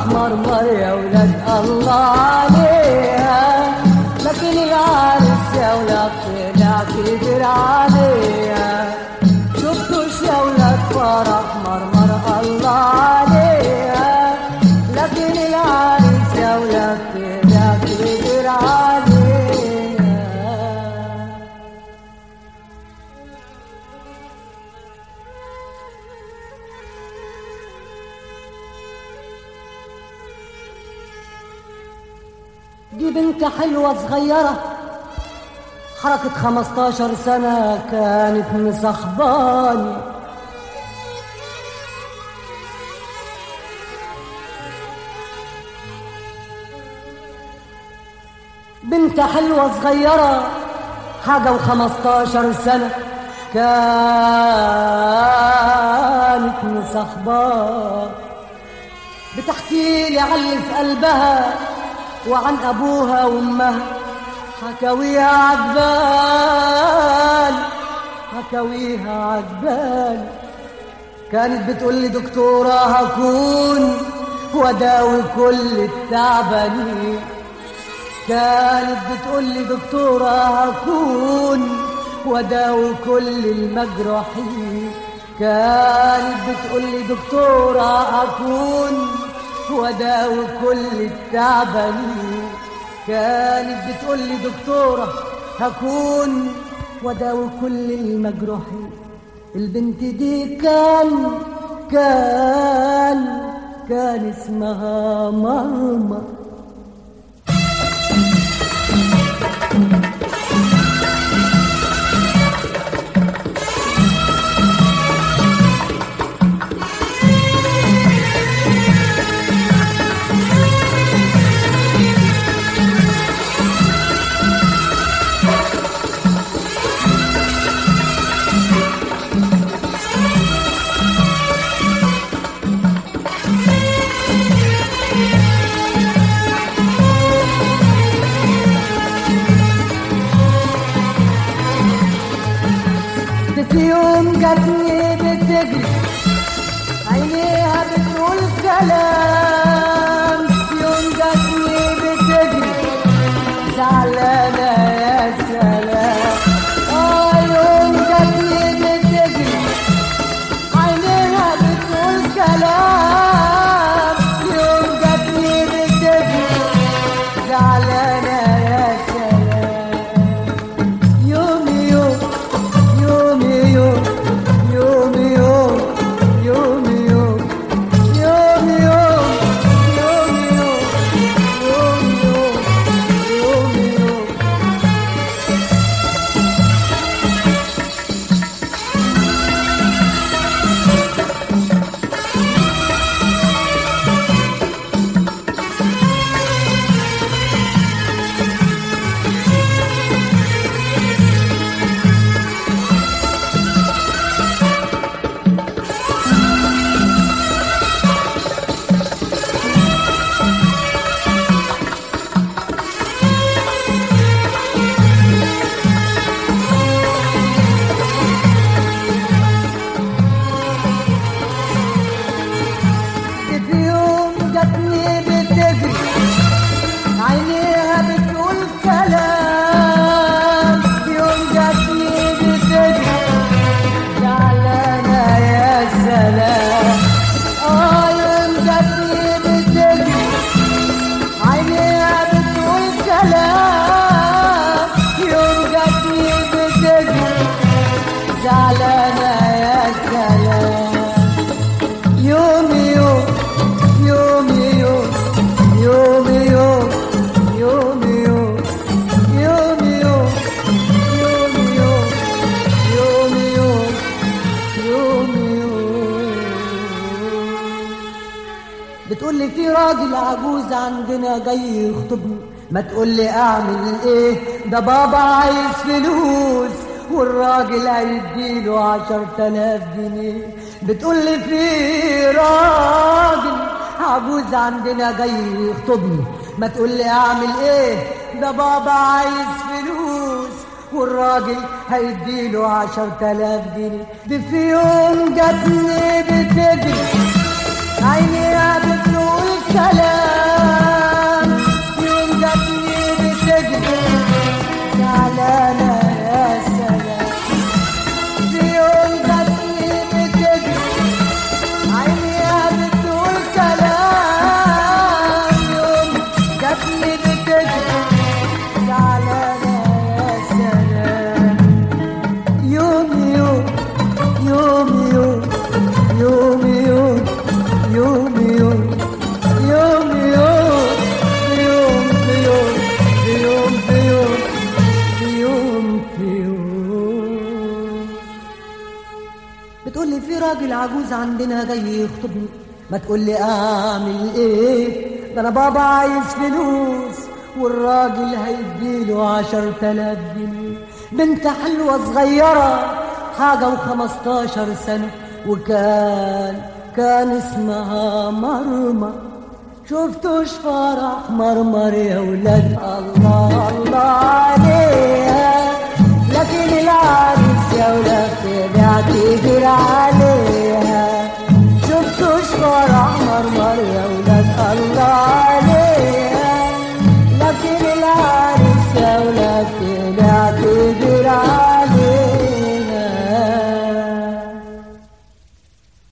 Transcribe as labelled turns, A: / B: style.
A: مرمر يا ولاد الله عليها لكن العرس يا ولاد طلع كبر عليها شفتوش يا ولاد فرح مرمر الله عليها لكن العرس يا ولاد طلع كبر عليها دي بنت حلوة صغيرة حركة خمستاشر سنة كانت مصاحباني بنت حلوة صغيرة حاجة وخمستاشر سنة كانت مصاحباني بتحكي لي عن اللي في قلبها وعن أبوها وأمها حكاويها عجبان حكاويها عجبان كانت بتقول لي دكتورة هكون وداوي كل التعبانين كانت بتقول لي دكتورة هكون وداوي كل المجروحين كانت بتقول لي دكتورة هكون وداوي كل التعبانين كانت بتقول لي دكتورة هكون وداوي كل المجروحين البنت دي كان كان كان اسمها مرمر في يوم جاتني بتجري عينيها بتقول كلام في يوم جاتني بتجري زعلانة يا سلام اه يوم جاتني بتجري عينيها بتقول كلام يوم جاتني بتجري زعلانة يا سلام يوم يوم يوم يوم يوم يوم يوم يوم يوم يوم يوم يوم يوم يوم يوم في يوم جاتني بتجري عينيها بتقول كلام في يوم جاتني بتجري زعلانة يا سلام اه يوم جاتني بتجري عينيها بتقول كلام يوم جاتني بتجري زعلانة يا سلام يوم يوم يوم يوم يوم يوم يوم يوم يوم يوم يوم يوم يوم يوم يوم بتقول لي في راجل عجوز عندنا جاي يخطبني ما تقول لي اعمل ايه ده بابا عايز فلوس والراجل هيديله عشر تلاف جنيه بتقول لي في راجل عجوز عندنا جاي يخطبني ما تقول لي اعمل ايه ده بابا عايز فلوس والراجل هيديله عشر تلاف جنيه دي في يوم جاتني بتجري عينيها بتقول كلام راجل عجوز عندنا جاي يخطبني ما تقول لي اعمل ايه ده انا بابا عايز فلوس والراجل هيديله عشر تلاف جنيه بنت حلوة صغيرة حاجة وخمستاشر سنة وكان كان اسمها مرمر شفتوش فرح مرمر يا ولاد الله الله عليها لكن العريس يا ولاد بيعتذر عليها شفتوش فرح مرمر يا ولاد الله